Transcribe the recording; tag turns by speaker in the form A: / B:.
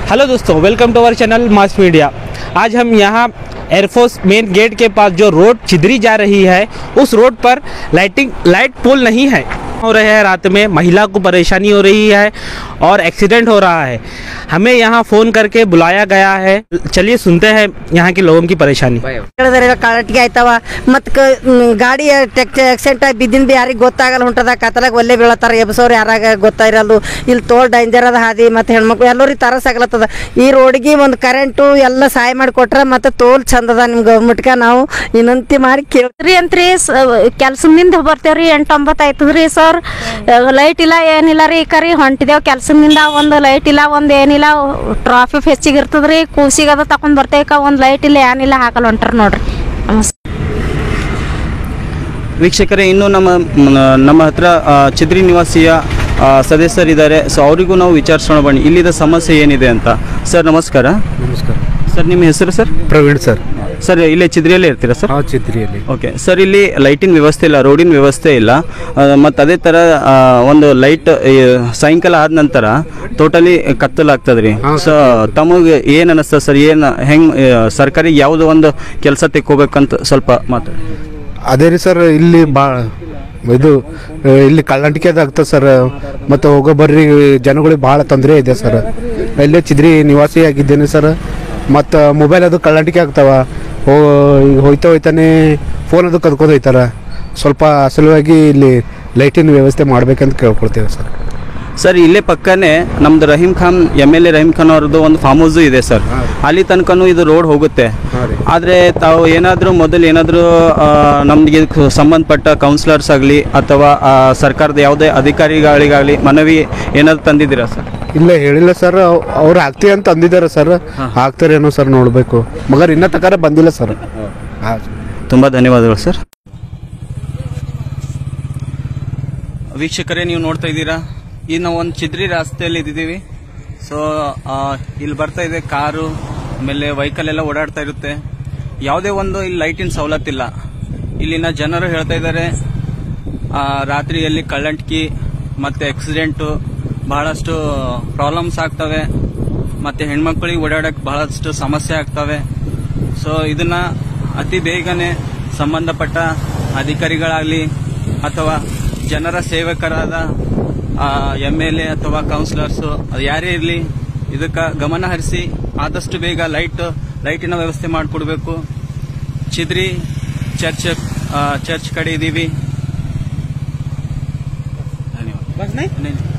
A: hello दोस्तों welcome to our channel mass media आज हम यहाँ एयरफोर्स मेन गेट के पास जो रोड छिदरी जा रही है उस रोड पर लाइटिंग लाइट पोल नहीं है हो रहे हैं रात में महिला को परेशानी हो रही है और एक्सीडेंट हो रहा है हमें यहाँ फ़ोन करके बुलाया गया है चलिए सुनते हैं यहाँ के लोगों की परेशानी
B: ಹೇಳಿದ್ರೆ ಕಾಳಟಿಗೆ ಆಯ್ತವ ಮತ್ ಗಾಡಿ ಆಕ್ಸಿಡೆಂಟ್ ಆಗಿ ಬಿದ್ದಿನ ಬಿ ಯಾರಿಗೆ ಗೊತ್ತಾಗಲ್ಲ ಹೊಂಟದ ಕತ್ತಲಾಗ ಒಲ್ಲೆ ಬೀಳತ್ತಾರ ಎಬ್ಸೋರು ಯಾರಾಗ ಗೊತ್ತಾಯಿರಲ್ದು ಇಲ್ಲಿ ತೋಲ್ ಡೇಂಜರ್ ಅದ ಹಾದಿ ಮತ್ತೆ ಹೆಣ್ಮಕ್ಳು ಎಲ್ಲರಿಗೆ ತರಸ್ ಆಗ್ಲತ್ತದ ಈ ರೋಡ್ಗೆ ಒಂದು ಕರೆಂಟು ಎಲ್ಲ ಸಹಾಯ ಮಾಡಿ ಕೊಟ್ರ ಮತ್ತೆ ತೋಲ್ ಚಂದ ಅದ ನಿಮ್ ಗೌರ್ಮೆಂಟ್ಗೆ ನಾವು ವಿನಂತಿ ಮಾಡಿ ಕೇಳ
C: ರೀ ಅಂತ್ರಿ ಕೆಲ್ಸದಿಂದ ಬರ್ತೇವ್ರಿ ಎಂಟು ಒಂಬತ್ತು ಆಯ್ತದ್ರಿ ಸರ್ ಲೈಟ್ ಇಲ್ಲ ಏನಿಲ್ಲ ರೀ ಕರಿ ಹೊಂಟಿದೇವ್ ಕೆಲ್ಸದಿಂದ ಒಂದು ಲೈಟ್ ಇಲ್ಲ ಒಂದು ಏನಿಲ್ಲ ಟ್ರಾಫಿಕ್ ಹೆಚ್ಚಿಗೆ ಇರ್ತದ್ರಿ ಕೂಸಿಗೆ ಅದು ತಕೊಂಡ್ ಬರ್ತೇಕ ಒಂದು ಲೈಟ್ ಇಲ್ಲ ಏನಿಲ್ಲ ಹಾಕಲ್ ಹೊಂಟಾರ ನೋಡ್ರಿ ನಮಸ್ತೆ
D: ವೀಕ್ಷಕರೇ ಇನ್ನು ನಮ್ಮ ಮ್, ನಮ್ಮ ಹತ್ರ ಆ, ಚಿದ್ರಿ ನಿವಾಸಿಯ ಆ, ಸದಸ್ಯರಿದ್ದಾರೆ ಸೊ ಅವರಿಗೂ ನಾವು ವಿಚಾರಿಸೋಣ ಬನ್ನಿ ಇಲ್ಲಿದ ಸಮಸ್ಯೆ ಏನಿದೆ ಅಂತ ಸರ್ ನಮಸ್ಕಾರ
E: ನಮಸ್ಕಾರ
D: ಸರ್ ನಿಮ್ಮ ಹೆಸರು ಸರ್
E: ಪ್ರವೀಣ್ ಸರ್
D: ಸರ್ ಇಲ್ಲೇ ಚಿದ್ರಿಯಲ್ಲೇ ಇರ್ತೀರಾ ಸರ್
E: ಹಾಂ ಚಿತ್ರಿಯಲ್ಲಿ
D: ಓಕೆ ಸರ್ ಇಲ್ಲಿ ಲೈಟಿನ ವ್ಯವಸ್ಥೆ ಇಲ್ಲ ರೋಡಿನ ವ್ಯವಸ್ಥೆ ಇಲ್ಲ ಮತ್ತು ಅದೇ ಥರ ಆ, ಒಂದು ಲೈಟ್ ಸಾಯಂಕಾಲ ಆದ ನಂತರ ಟೋಟಲಿ ಕತ್ತಲಾಗ್ತದೆ ರೀ ಸೊ ತಮಗೆ ಏನು ಅನಿಸ್ತದೆ ಸರ್ ಏನು ಹೆಂಗೆ ಸರ್ಕಾರಿ ಯಾವುದೋ ಒಂದು ಕೆಲಸ ತೆಕ್ಕೋಬೇಕಂತ ಸ್ವಲ್ಪ ಮಾತಾಡಿ
E: ಅದೇ ರೀ ಸರ್ ಇಲ್ಲಿ ಬಾ ಇದು ಆ, ಇಲ್ಲಿ ಕಳ್ಳಂಟಿಕೆ ಆಗ್ತದೆ ಸರ್ ಮತ್ತು ಹೋಗೋ ಬರ್ರಿ ಜನಗಳಿಗೆ ಭಾಳ ತೊಂದರೆ ಇದೆ ಸರ್ ಇಲ್ಲೇ ಚಿದ್ರಿ ನಿವಾಸಿ ಆಗಿದ್ದೇನೆ ಸರ್ ಮತ್ತು ಮೊಬೈಲ್ ಅದು ಕಳ್ಳಂಟಿಕೆ ಆಗ್ತಾವ ಹೋ ಈಗ ಹೋಯ್ತಾ ಹೋಯ್ತಾನೆ ಫೋನ್ ಅದು ಕದ್ಕೊಂಡು ಹೋಯ್ತಾರ ಸ್ವಲ್ಪ ಸಲುವಾಗಿ ಇಲ್ಲಿ ಲೈಟಿನ ವ್ಯವಸ್ಥೆ ಮಾಡ್ಬೇಕಂತ ಕೇಳ್ಕೊಳ್ತೇವೆ ಸರ್
D: ಸರ್ ಇಲ್ಲೇ ಪಕ್ಕನೇ ನಮ್ದು Rahim Khan M L A Rahim Khan ಅವ್ರದ್ದು ಒಂದು ಫಾರ್ಮ್ ಹೌಸು ಇದೆ ಸರ್ ಅಲ್ಲಿ ತನಕನೂ ಇದು ರೋಡ್ ಹೋಗುತ್ತೆ ಆದರೆ ತಾವು ಏನಾದರೂ ಮೊದಲು ಏನಾದರೂ ನಮಗೆ ಇದಕ್ಕೆ ಸಂಬಂಧಪಟ್ಟ ಕೌನ್ಸಿಲರ್ಸ್ ಆಗಲಿ ಅಥವಾ ಆ, ಸರ್ಕಾರದ ಯಾವುದೇ ಅಧಿಕಾರಿಗಳಿಗಾಗಲಿ ಮನವಿ ಏನಾದ್ರು ತಂದಿದ್ದೀರಾ ಸರ್
E: ಇಲ್ಲ ಹೇಳಿಲ್ಲ ಸರ್ ಅವ್ರು ಆಗ್ತೀವಿ ಅಂತ ಅಂದಿದ್ದಾರೆ ಸರ್ ಆಗ್ತಾರೇನೋ ಸರ್ ನೋಡಬೇಕು ಮಗರ್ ಇನ್ನೂ ತಕಾರ ಬಂದಿಲ್ಲ ಸರ್ ಹಾಂ
D: ತುಂಬ ಧನ್ಯವಾದಗಳು ಸರ್ ವೀಕ್ಷಕರೇ ನೀವು ನೋಡ್ತಾ ಇದ್ದೀರಾ ಈಗ ನಾವು ಒಂದು ಚಿದ್ರಿ ರಸ್ತೆಯಲ್ಲಿ ಇದ್ದೀವಿ ಸೊ ಇಲ್ಲಿ ಬರ್ತಾ ಇದೆ ಕಾರು ಆಮೇಲೆ ವೆಹಿಕಲ್ ಎಲ್ಲ ಓಡಾಡ್ತಾ ಇರುತ್ತೆ ಯಾವುದೇ ಒಂದು ಇಲ್ಲಿ ಲೈಟಿನ ಸವಲತ್ತಿಲ್ಲ ಇಲ್ಲಿನ ಜನರು ಹೇಳ್ತಾ ಇದ್ದಾರೆ ಆ, ರಾತ್ರಿಯಲ್ಲಿ ಕಳ್ಳಂಟ್ಕಿ ಮತ್ತೆ ಆಕ್ಸಿಡೆಂಟು ಬಹಳಷ್ಟು ಪ್ರಾಬ್ಲಮ್ಸ್ ಆಗ್ತವೆ ಮತ್ತೆ ಹೆಣ್ಮಕ್ಳಿಗೆ ಓಡಾಡಕ್ಕೆ ಬಹಳಷ್ಟು ಸಮಸ್ಯೆ ಆಗ್ತವೆ ಸೊ ಇದನ್ನ ಅತಿ ಬೇಗನೆ ಸಂಬಂಧಪಟ್ಟ ಅಧಿಕಾರಿಗಳಾಗಲಿ ಅಥವಾ ಜನರ ಸೇವಕರಾದ ಎಮ್ ಎಲ್ ಎ ಅಥವಾ ಕೌನ್ಸಿಲರ್ಸು ಅದು ಯಾರೇ ಇರಲಿ ಇದಕ್ಕೆ ಗಮನ ಹರಿಸಿ ಆದಷ್ಟು ಬೇಗ ಲೈಟ್ ಲೈಟಿನ ವ್ಯವಸ್ಥೆ ಮಾಡಿಕೊಡ್ಬೇಕು ಚಿದ್ರಿ ಚರ್ಚ್ ಆ, ಚರ್ಚ್ ಕಡೆ ಇದ್ದೀವಿ ಧನ್ಯವಾದ